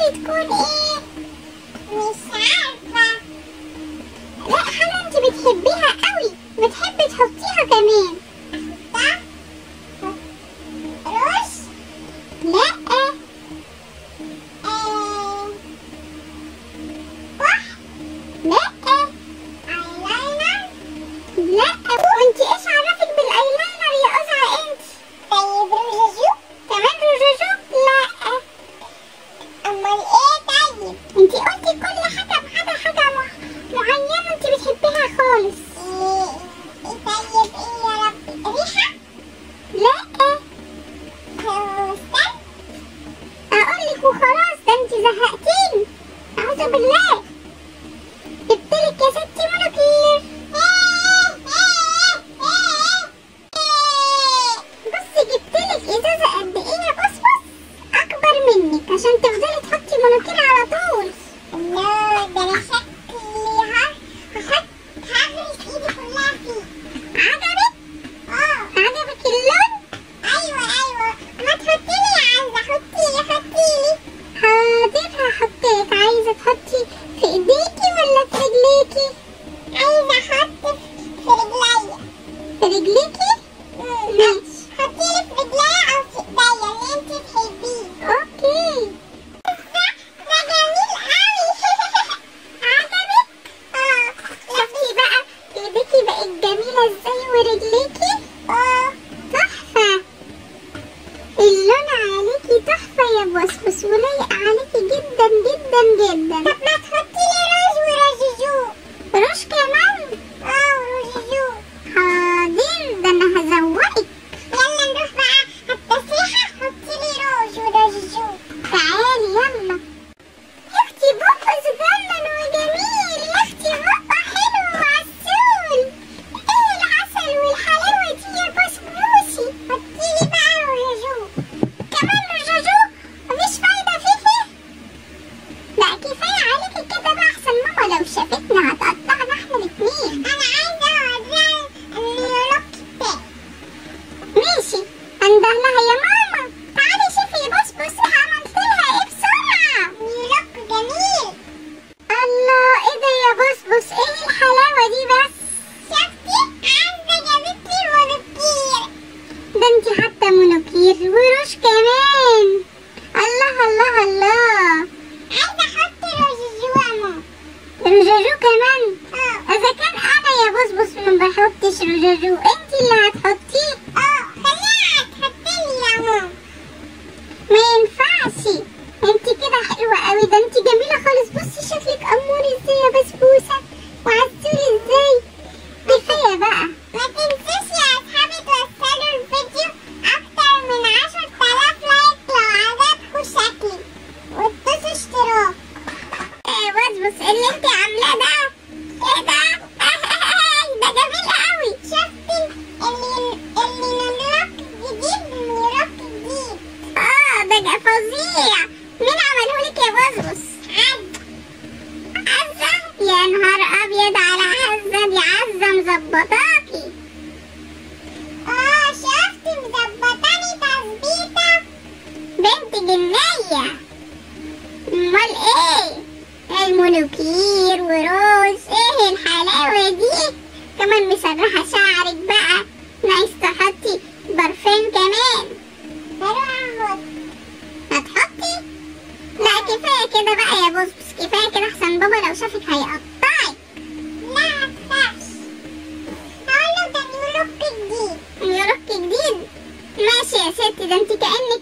تختاري تكون ايه مش عارفة لا حاجة انت بتحبيها قوي بتحبي تحطيها كمان ده روش لا آه وح لا ايلاينر لا وانت ايش عرفك بالايلاينر يا قزعة انت طيب روجوجو كمان رجوجو لا امال ايه طيب انت قلتي كل حاجة بحاجة حاجة مع- معينة انت بتحبيها خالص ايه إيه طيب ايه يا ربي ريحة لا فستان اقول لك وخلاص ده انت زهقتيني اعوذ بالله جبتلك يا ستي مونوكلير بصي جبتلك ازازة قد ايه يا بصبص اكبر منك عشان تفضلي تحطي مونوكلير على طول لا ده انا شكلي ها- هحط هغرس ايدي كلها فيه عجبك اه عجبك اللون ايوه ايوه ما تحطي لي يا عزة حطي لي حطي لي حاضر هحطلك عايزة تحطي في ايديكي ولا في رجليكي عايزة احط في رجليا في رجليكي ماشي حطي لي في رجليا او في ايديا اللي انت تحبيه اوكي ده ده جميل قوي عجبك اه شفتي بقى ايديكي بقت جميلة ازاي ورجليكي اه تحفة اللون عليكي تحفة يا بوسبوس ولايق عليكي جدا جدا جدا طب ما تحطي لي روج ورجوجو روش كمان اه ورجوجو حاضر ده انا هزوقك يلا نروح بقى التسريحة حطي لي روج ورجوجو تعالي يلا يا اختي بابا صغنن وجميل يا اختي بابا حلو وعسول ايه العسل والحلاوة دي يا بسبوسي حطي لي بقى رجوجو كمان رجاجو مفيش فايدة فيه لا كفاية عليكي كده بقى احسن ماما لو شافتنا هتقطعنا احنا الاتنين انا عايزة اوريها النيولوك بتاعي ماشي انده لها يا ماما تعالي شوفي يا بسبوس عملت لها ايه بسرعة نيولوك جميل الله ايه ده يا بسبوس ايه الحلاوة دي بس شفتي عايزة جابت لي مونوكير ده انتي حاطة مونوكير وروش كمان الله الله الله عايزة احط رجوجو يا ماما رجاجو كمان اه اذا كان انا يا بسبوس ما بحطش رجاجو انتي اللي هتحطيه اه خليها تحط لي يا ماما ما ينفعش انتي كده حلوة قوي ده انتي جميلة خالص بصي شكلك اموري ازاي يا بسبوسة وعسولي ازاي كفاية بقى ما تنسوش يا اصحابي توصلوا الفيديو اكتر من عشر تلاف لايك لو عجبكم شكلي وتدوسوا اشتراك ايه بسبوس اللي انتي عاملاه ده ايه ده ده جميل قوي شفتي اللي اللي نيولوك جديد نيولوك جديد اه ده جا فظيع مين عملهولك يا بسبوس عد عزة يا نهار ابيض على عزة دي عزة مظبطاكي اه شفتي مظبطاني تظبيطة بنت جنية امال ايه المونوكير وروز ايه الحلاوة دي كمان مسرحة شعرك بقى نايس تحطي برفان كمان هروح احط هتحطي لا كفاية كده بقى يا بوسبس كفاية كده احسن بابا لو شافك هيقطعك لا متخافش هقوله ده نيولوك جديد نيويورك جديد ماشي يا ستي ده انت كأنك